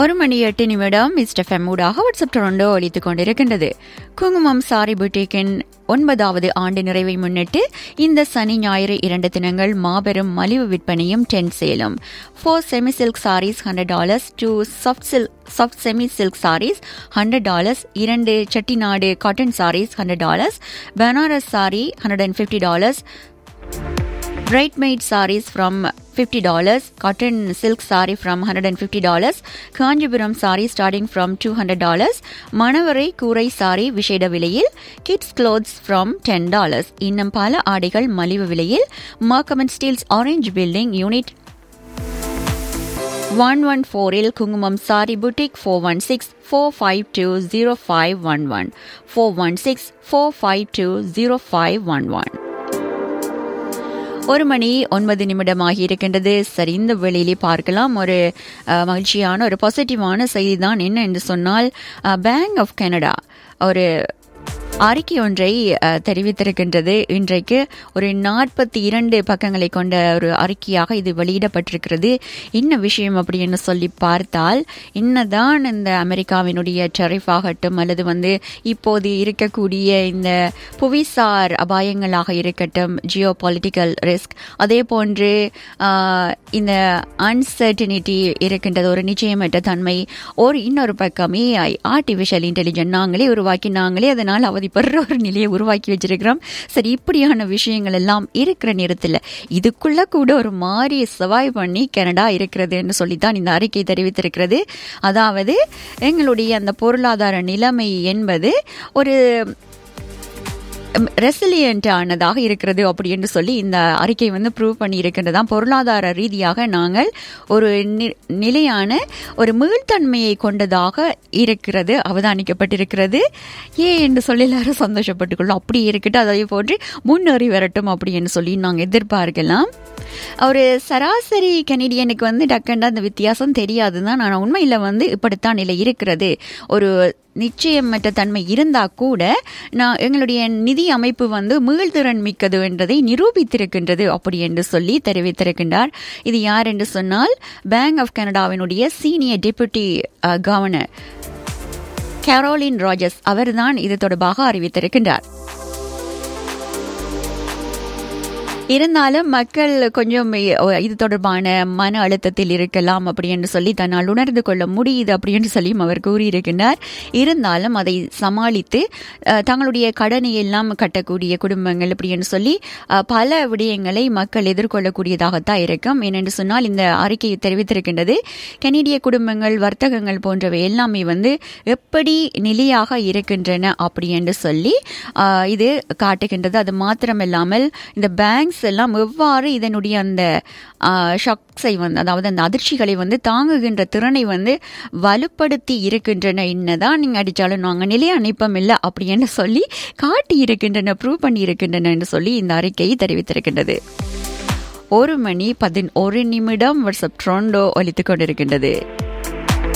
ஒரு மணி எட்டு நிமிடம் மிஸ்டர் ஃபெம்மூடாக வாட்ஸ்அப் டொரண்டோ ஒலித்துக் கொண்டிருக்கின்றது குங்குமம் சாரி புட்டிக்கின் ஒன்பதாவது ஆண்டு நிறைவை முன்னிட்டு இந்த சனி ஞாயிறு இரண்டு தினங்கள் மாபெரும் மலிவு விற்பனையும் டென்ட் சேலும் four semi silk saris hundred dollars two soft silk soft semi silk saris hundred dollars இரண்டு Chettinad cotton saris hundred dollars Banaras sari hundred and fifty dollars bridesmaid sarees from $50, cotton silk saree from $150, Kanchipuram saree starting from $200, மணவரை கூரை சாரி விசேட விலையில் kids clothes from $10 இன்னும் பல ஆடைகள் மலிவு விலையில் மார்க்கமன் Steeles orange building unit one one ஃபோரில் Kungumam sari boutique four one six four five two zero five one one four one six four five two zero five one one ஒரு மணி ஒன்பது நிமிடம் ஆகியிருக்கின்றது சரி இந்த வேளையிலே பார்க்கலாம் ஒரு அஹ், மகிழ்ச்சியான ஒரு பாசிட்டிவான செய்தி தான் என்ன என்று சொன்னால் பேங்க் ஆஃப் கனடா ஒரு அறிக்கை ஒன்றை அஹ், தெரிவித்திருக்கின்றது இன்றைக்கு ஒரு நாற்பத்தி இரண்டு பக்கங்களை கொண்ட ஒரு அறிக்கையாக இது வெளியிடப்பட்டிருக்கிறது என்ன விஷயம் அப்படின்னு சொல்லி பார்த்தால் என்னதான் இந்த அமெரிக்காவினுடைய டெரிஃப் ஆகட்டும் அல்லது வந்து இப்போது இருக்கக்கூடிய இந்த புவிசார் அபாயங்களாக இருக்கட்டும் ஜியோ பொலிட்டிக்கல் ரிஸ்க் அதே போன்று ஆஹ், இந்த அன்சர்டினிட்டி இருக்கின்றது ஒரு நிச்சயமற்ற தன்மை ஒரு இன்னொரு பக்கமே ஆர்டிஃபிஷியல் இன்டெலிஜென்ட் நாங்களே உருவாக்கி நாங்களே அதனால் அவதிப்படுற ஒரு நிலையை உருவாக்கி வச்சிருக்கிறோம் சரி இப்படியான விஷயங்கள் எல்லாம் இருக்கிற நேரத்தில் இதுக்குள்ள கூட ஒரு மாறி சவாய் பண்ணி கனடா இருக்கிறதுன்னு சொல்லித்தான் இந்த அறிக்கை தெரிவித்திருக்கிறது அதாவது எங்களுடைய அந்த பொருளாதார நிலைமை என்பது ஒரு ரெசிலியன்ட் ஆனதாக இருக்கிறது அப்படி என்று சொல்லி இந்த அறிக்கை வந்து ப்ரூவ் பண்ணி இருக்கின்றதாம் பொருளாதார ரீதியாக நாங்கள் ஒரு நி- நிலையான ஒரு மீள்தன்மையை கொண்டதாக இருக்கிறது அவதானிக்கப்பட்டிருக்கிறது ஏன் என்று சொல்லி எல்லாரும் சந்தோஷப்பட்டுக்கொள்ளும் அப்படி இருக்கட்டும் அதே போன்று முன்னேறி வரட்டும் அப்படி என்று சொல்லி நாங்கள் எதிர்பார்க்கலாம் ஒரு சராசரி கனடியனுக்கு வந்து டக்குன்னு அந்த வித்தியாசம் தெரியாது தான் ஆனால் உண்மையில் வந்து இப்படித்தான் நிலை இருக்கிறது ஒரு நிச்சயமற்ற தன்மை இருந்தா கூட நான் எங்களுடைய நிதி அமைப்பு வந்து மீள்திறன் மிக்கது என்றதை நிரூபித்திருக்கின்றது அப்படி என்று சொல்லி தெரிவித்திருக்கின்றார் இது யார் என்று சொன்னால் பேங்க் ஆஃப் கனடாவினுடைய senior deputy governor Carolyn Rogers அவர்தான் இது தொடர்பாக அறிவித்திருக்கின்றார் இருந்தாலும் மக்கள் கொஞ்சம் இது தொடர்பான மன அழுத்தத்தில் இருக்கலாம் அப்படி என்று சொல்லி தன்னால் உணர்ந்து கொள்ள முடியுது அப்படி என்று சொல்லியும் அவர் கூறியிருக்கின்றார் இருந்தாலும் அதை சமாளித்து அஹ், தங்களுடைய கடனை எல்லாம் கட்டக்கூடிய குடும்பங்கள் அப்படி என்று சொல்லி அஹ், பல விடயங்களை மக்கள் எதிர்கொள்ளக்கூடியதாகத்தான் இருக்கும் ஏனென்று சொன்னால் இந்த அறிக்கை தெரிவித்திருக்கின்றது கனேடிய குடும்பங்கள் வர்த்தகங்கள் போன்றவை எல்லாமே வந்து எப்படி நிலையாக இருக்கின்றன அப்படி என்று சொல்லி ஆஹ், இது காட்டுகின்றது அது மாத்திரமில்லாமல் இந்த பேங்க்ஸ் எல்லாம் எவ்வாறு இதனுடைய அந்த ஷாக்ஸை வந்து அதாவது அந்த அதிர்ச்சிகளை வந்து தாங்குகின்ற திறனை வந்து வலுப்படுத்தி இருக்கின்றன என்னதான் நீங்க அடிச்சாலும் நாங்க நிலைய அனுப்பம் இல்லை அப்படின்னு சொல்லி காட்டி இருக்கின்றன ப்ரூவ் பண்ணி இருக்கின்றன என்று சொல்லி இந்த அறிக்கையை தெரிவித்திருக்கின்றது ஒரு மணி பதினொரு நிமிடம் வாட்ஸ்அப் ட்ரோண்டோ ஒலித்துக் கொண்டிருக்கின்றது